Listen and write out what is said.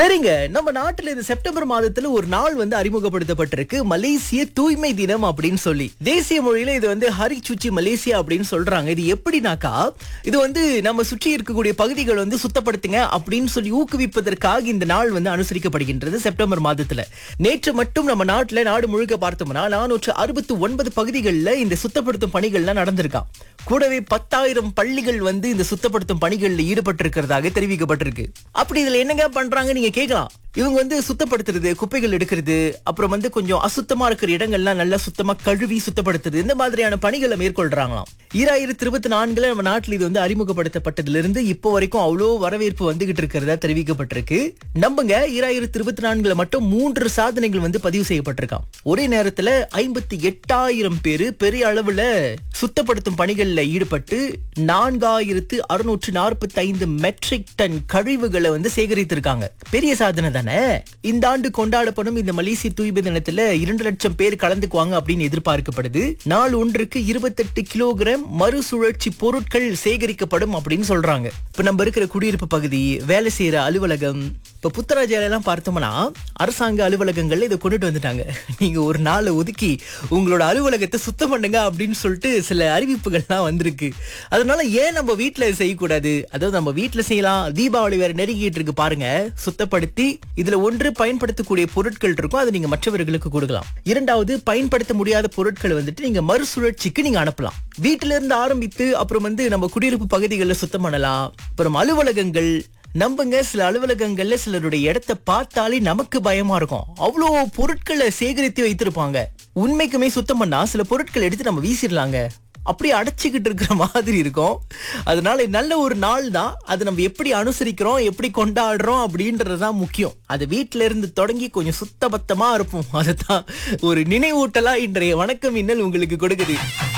சரிங்க நம்ம நாட்டுல இந்த செப்டம்பர் மாதத்துல ஒரு நாள் வந்து அறிமுகப்படுத்தப்பட்டிருக்கு மலேசிய தூய்மை தினம் அப்படின்னு சொல்லி தேசிய மொழியில இது வந்து ஹரி சுச்சி மலேசியா அப்படின்னு சொல்றாங்க இது எப்படினாக்கா இது வந்து நம்ம சுற்றி இருக்கக்கூடிய பகுதிகள் வந்து சுத்தப்படுத்துங்க அப்படின்னு சொல்லி ஊக்குவிப்பதற்காக இந்த நாள் வந்து அனுசரிக்கப்படுகின்றது செப்டம்பர் மாதத்துல நேற்று மட்டும் நம்ம நாட்டுல நாடு முழுக்க பார்த்தோம்னா நானூற்று அறுபத்தி ஒன்பது பகுதிகளில் இந்த சுத்தப்படுத்தும் பணிகள்லாம் நடந்திருக்காம் கூடவே பத்தாயிரம் பள்ளிகள் வந்து இந்த சுத்தப்படுத்தும் பணிகளில் ஈடுபட்டிருக்கிறதாக தெரிவிக்கப்பட்டிருக்கு அப்படி இதுல என்னங்க பண்றாங்க நீங்க கேட்கலாம் இவங்க வந்து சுத்தப்படுத்துறது குப்பைகள் எடுக்கிறது அப்புறம் வந்து கொஞ்சம் அசுத்தமா இருக்கிற இடங்கள்லாம் நல்லா சுத்தமா கழுவி சுத்தப்படுத்துறது இந்த மாதிரியான பணிகளை மேற்கொள்றாங்களாம் ஈராயிரத்தி இருபத்தி நான்குல நம்ம நாட்டில் இது வந்து அறிமுகப்படுத்தப்பட்டதுல இருந்து இப்போ வரைக்கும் அவ்வளோ வரவேற்பு வந்துகிட்டு இருக்கிறதா தெரிவிக்கப்பட்டிருக்கு நம்புங்க ஈராயிரத்தி இருபத்தி நான்குல மட்டும் மூன்று சாதனைகள் வந்து பதிவு செய்யப்பட்டிருக்காம் ஒரே நேரத்துல ஐம்பத்தி எட்டாயிரம் பேரு பெரிய அளவுல சுத்தப்படுத்தும் பணிகள்ல ஈடுபட்டு நான்காயிரத்து அறுநூற்று நாற்பத்தி ஐந்து மெட்ரிக் டன் கழிவுகளை வந்து சேகரித்திருக்காங்க பெரிய சாதனை தானே இந்த ஆண்டு கொண்டாடப்படும் இந்த மலேசிய தூய்மை தினத்துல இரண்டு லட்சம் பேர் கலந்துக்குவாங்க அப்படின்னு எதிர்பார்க்கப்படுது நாள் ஒன்றுக்கு இருபத்தெட்டு கிலோகிராம் மறுசுழற்சி பொருட்கள் சேகரிக்கப்படும் அப்படின்னு சொல்றாங்க இப்ப நம்ம இருக்கிற குடியிருப்பு பகுதி வேலை செய்யற அலுவலகம் இப்ப புத்தராஜால எல்லாம் பார்த்தோம்னா அரசாங்க அலுவலகங்கள்ல இதை கொண்டுட்டு வந்துட்டாங்க நீங்க ஒரு நாளை ஒதுக்கி உங்களோட அலுவலகத்தை சுத்தம் பண்ணுங்க அப்படின்னு சொல்லிட்டு சில அறிவிப்புகள்லாம் வந்திருக்கு அதனால ஏன் நம்ம வீட்ல செய்யக்கூடாது அதாவது நம்ம வீட்ல செய்யலாம் தீபாவளி வேற நெருங்கிட்டு இருக்கு பாருங்க சுத்தப்படுத்தி இதுல ஒன்று பயன்படுத்தக்கூடிய பொருட்கள் இருக்கும் அதை நீங்க மற்றவர்களுக்கு கொடுக்கலாம் இரண்டாவது பயன்படுத்த முடியாத பொருட்களை வந்துட்டு நீங்க மறுசுழற்சிக்கு நீங்க அனுப்பலாம் வீட்டில இருந்து ஆரம்பித்து அப்புறம் வந்து நம்ம குடியிருப்பு பகுதிகளில் சுத்தம் பண்ணலாம் அப்புறம் அலுவலகங்கள் நம்புங்க சில அலுவலகங்கள்ல சிலருடைய இடத்தை பார்த்தாலே நமக்கு பயமா இருக்கும் அவ்வளோ பொருட்களை சேகரித்து வைத்திருப்பாங்க உண்மைக்குமே சுத்தம் பண்ணா சில பொருட்கள் எடுத்து நம்ம வீசிடலாங்க அப்படியே அடைச்சிக்கிட்டு இருக்கிற மாதிரி இருக்கும் அதனால நல்ல ஒரு நாள் தான் அது நம்ம எப்படி அனுசரிக்கிறோம் எப்படி கொண்டாடுறோம் அப்படின்றதுதான் முக்கியம் அது வீட்ல இருந்து தொடங்கி கொஞ்சம் சுத்தபத்தமா இருப்போம் அதுதான் ஒரு நினைவூட்டலா இன்றைய வணக்கம் இன்னல் உங்களுக்கு கொடுக்குது